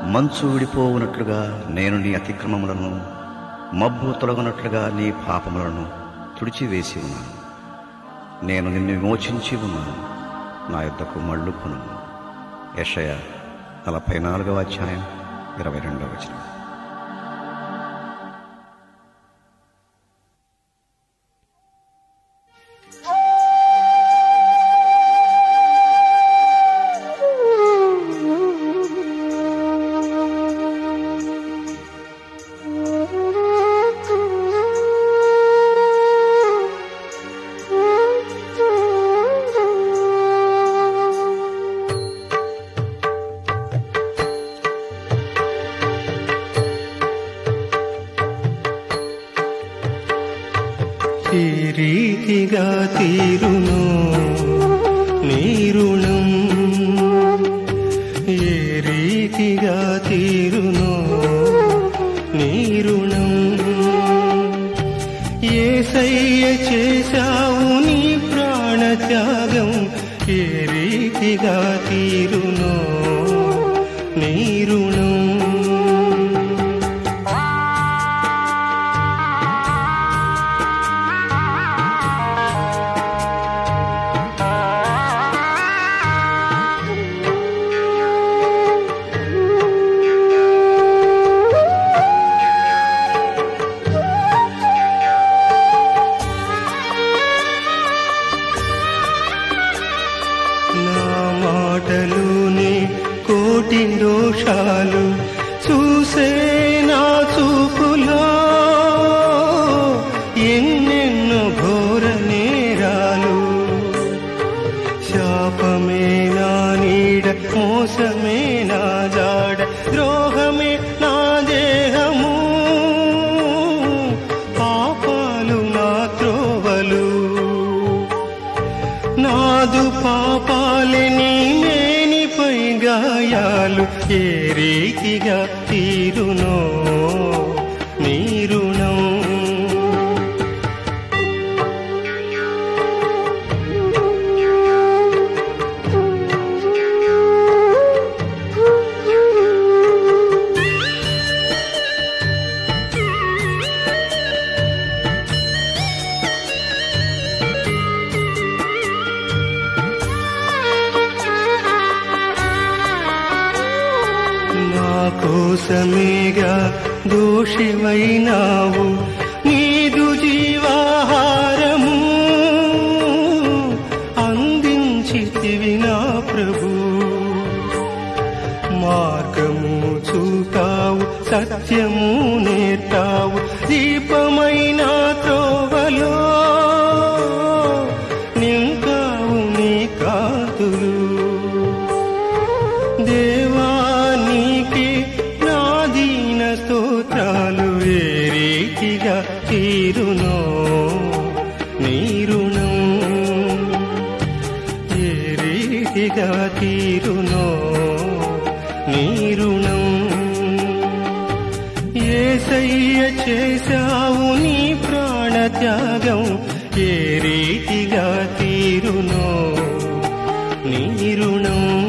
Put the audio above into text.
మంచు విడిపోవునట్లుగా నేను నీ అతిక్రమములను మబ్బు తొలగునట్లుగా నీ పాపములను తుడిచివేసి ఉన్నాను నేను నిన్ను విమోచించి ఉన్నాను నా యొద్దకు మళ్ళుకును యషయ నలభై నాలుగవ అధ్యాయం ఇరవై రెండవ వచనం ఈ రీతిగా తీరును నీ రుణం ఏ రీతిగా తీరును నీ రుణం ఏసయ్య చేశావు నీ ప్రాణ త్యాగం ఏ రీతిగా తీరును నీ రుణం నా మాటలునే కోటి దోషాలు చూసే నా చూపులో ఎన్నెన్నో ఘోర నేరాలు శాపమే నా నీడ మోసమే నా జాడ ద్రోహమే నా దేహము పాపాలు నా త్రోవలు నాదు పాపాలని మేనిపై గాయాలు ఏ రీతిగా తీరునో నీ రుణం నా కోసమేగా దోషివైనావు నీదు జీవాహారము అందించితివి నా ప్రభు మార్గము చూతావు సత్యము నేర్తావు దీపమైన త్రోవలో నింకావు నీ కాతులు దేవానికి నాదీన స్తోత్రాలు ఏ రీతిగా తీరునో నీ రుణం ఏ రీతిగా తీరునో నీ రుణం ఏసయ్య చేశావు నీ ప్రాణ త్యాగం ఏ రీతిగా తీరునో నీ రుణం